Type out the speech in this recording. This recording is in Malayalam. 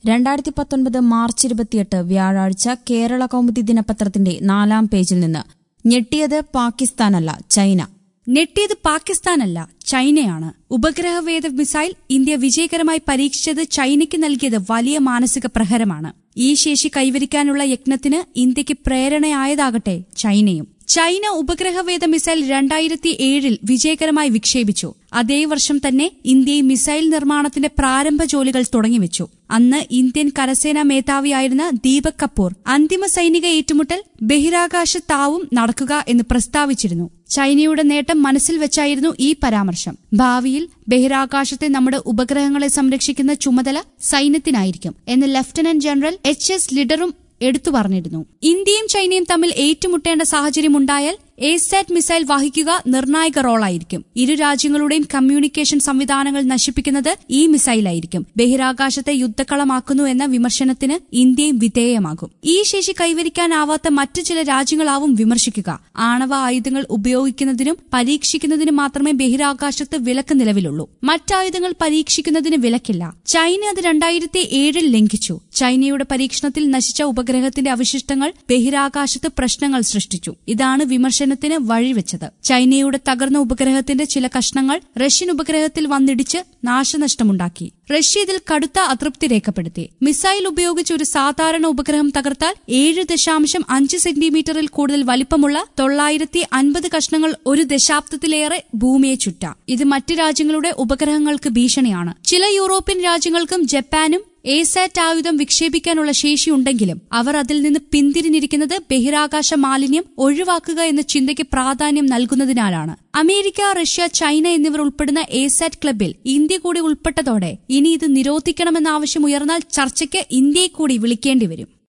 രണ്ടായിരത്തി പത്തൊൻപത് മാർച്ച് ഇരുപത്തിയെട്ട് വ്യാഴാഴ്ച കേരള കൗമുദി ദിനപത്രത്തിന്റെ നാലാം പേജിൽ നിന്ന് ഞെട്ടിയത് പാകിസ്ഥാനല്ല ചൈന ഞെട്ടിയത് പാകിസ്ഥാനല്ല ചൈനയാണ് ഉപഗ്രഹവേദ മിസൈൽ ഇന്ത്യ വിജയകരമായി പരീക്ഷിച്ചത് ചൈനയ്ക്ക് നൽകിയത് വലിയ മാനസിക പ്രഹരമാണ് ഈ ശേഷി കൈവരിക്കാനുള്ള യജ്ഞത്തിന് ഇന്ത്യക്ക് പ്രേരണയായതാകട്ടെ ചൈനയും ചൈന ഉപഗ്രഹവേദ മിസൈൽ രണ്ടായിരത്തി ഏഴിൽ വിജയകരമായി വിക്ഷേപിച്ചു അതേ വർഷം തന്നെ ഇന്ത്യയും മിസൈൽ നിർമ്മാണത്തിന്റെ പ്രാരംഭ ജോലികൾ തുടങ്ങിവെച്ചു അന്ന് ഇന്ത്യൻ കരസേനാ മേധാവിയായിരുന്ന ദീപക് കപൂർ അന്തിമ സൈനിക ഏറ്റുമുട്ടൽ ബഹിരാകാശത്താവും നടക്കുക എന്ന് പ്രസ്താവിച്ചിരുന്നു ചൈനയുടെ നേട്ടം മനസ്സിൽ വെച്ചായിരുന്നു ഈ പരാമർശം ഭാവിയിൽ ബഹിരാകാശത്തെ നമ്മുടെ ഉപഗ്രഹങ്ങളെ സംരക്ഷിക്കുന്ന ചുമതല സൈന്യത്തിനായിരിക്കും എന്ന് ലഫ്റ്റനന്റ് ജനറൽ എച്ച് എസ് ലിഡറും എടുത്തു പറഞ്ഞിരുന്നു ഇന്ത്യയും ചൈനയും തമ്മിൽ ഏറ്റുമുട്ടേണ്ട സാഹചര്യമുണ്ടായാൽ എസാറ്റ് മിസൈൽ വഹിക്കുക നിർണായക റോളായിരിക്കും ഇരു രാജ്യങ്ങളുടെയും കമ്മ്യൂണിക്കേഷൻ സംവിധാനങ്ങൾ നശിപ്പിക്കുന്നത് ഈ മിസൈലായിരിക്കും ബഹിരാകാശത്തെ യുദ്ധക്കളമാക്കുന്നു എന്ന വിമർശനത്തിന് ഇന്ത്യയും വിധേയമാകും ഈ ശേഷി കൈവരിക്കാനാവാത്ത മറ്റു ചില രാജ്യങ്ങളാവും വിമർശിക്കുക ആണവ ആയുധങ്ങൾ ഉപയോഗിക്കുന്നതിനും പരീക്ഷിക്കുന്നതിനും മാത്രമേ ബഹിരാകാശത്ത് വിലക്ക് നിലവിലുള്ളൂ മറ്റായുധങ്ങൾ പരീക്ഷിക്കുന്നതിന് വിലക്കില്ല ചൈന അത് രണ്ടായിരത്തി ഏഴിൽ ലംഘിച്ചു ചൈനയുടെ പരീക്ഷണത്തിൽ നശിച്ച ഉപഗ്രഹത്തിന്റെ അവശിഷ്ടങ്ങൾ ബഹിരാകാശത്ത് പ്രശ്നങ്ങൾ സൃഷ്ടിച്ചു ഇതാണ് വിമർശനത്തിന് വഴിവെച്ചത് ചൈനയുടെ തകർന്ന ഉപഗ്രഹത്തിന്റെ ചില കഷ്ണങ്ങൾ റഷ്യൻ ഉപഗ്രഹത്തിൽ വന്നിടിച്ച് നാശനഷ്ടമുണ്ടാക്കി റഷ്യ ഇതിൽ കടുത്ത അതൃപ്തി രേഖപ്പെടുത്തി മിസൈൽ ഉപയോഗിച്ച് ഒരു സാധാരണ ഉപഗ്രഹം തകർത്താൽ ഏഴ് ദശാംശം അഞ്ച് സെന്റിമീറ്ററിൽ കൂടുതൽ വലിപ്പമുള്ള തൊള്ളായിരത്തി അൻപത് കഷ്ണങ്ങൾ ഒരു ദശാബ്ദത്തിലേറെ ഭൂമിയെ ചുറ്റാം ഇത് മറ്റ് രാജ്യങ്ങളുടെ ഉപഗ്രഹങ്ങൾക്ക് ഭീഷണിയാണ് ചില യൂറോപ്യൻ രാജ്യങ്ങൾക്കും ജപ്പാനും എസാറ്റ് ആയുധം വിക്ഷേപിക്കാനുള്ള ശേഷിയുണ്ടെങ്കിലും അവർ അതിൽ നിന്ന് പിന്തിരിഞ്ഞിരിക്കുന്നത് ബഹിരാകാശ മാലിന്യം ഒഴിവാക്കുക എന്ന ചിന്തയ്ക്ക് പ്രാധാന്യം നൽകുന്നതിനാലാണ് അമേരിക്ക റഷ്യ ചൈന എന്നിവർ ഉൾപ്പെടുന്ന എസാറ്റ് ക്ലബിൽ ഇന്ത്യ കൂടി ഉൾപ്പെട്ടതോടെ ഇനി ഇത് നിരോധിക്കണമെന്ന ആവശ്യം ഉയർന്നാൽ ചർച്ചയ്ക്ക് ഇന്ത്യയെ കൂടി വിളിക്കേണ്ടി വരും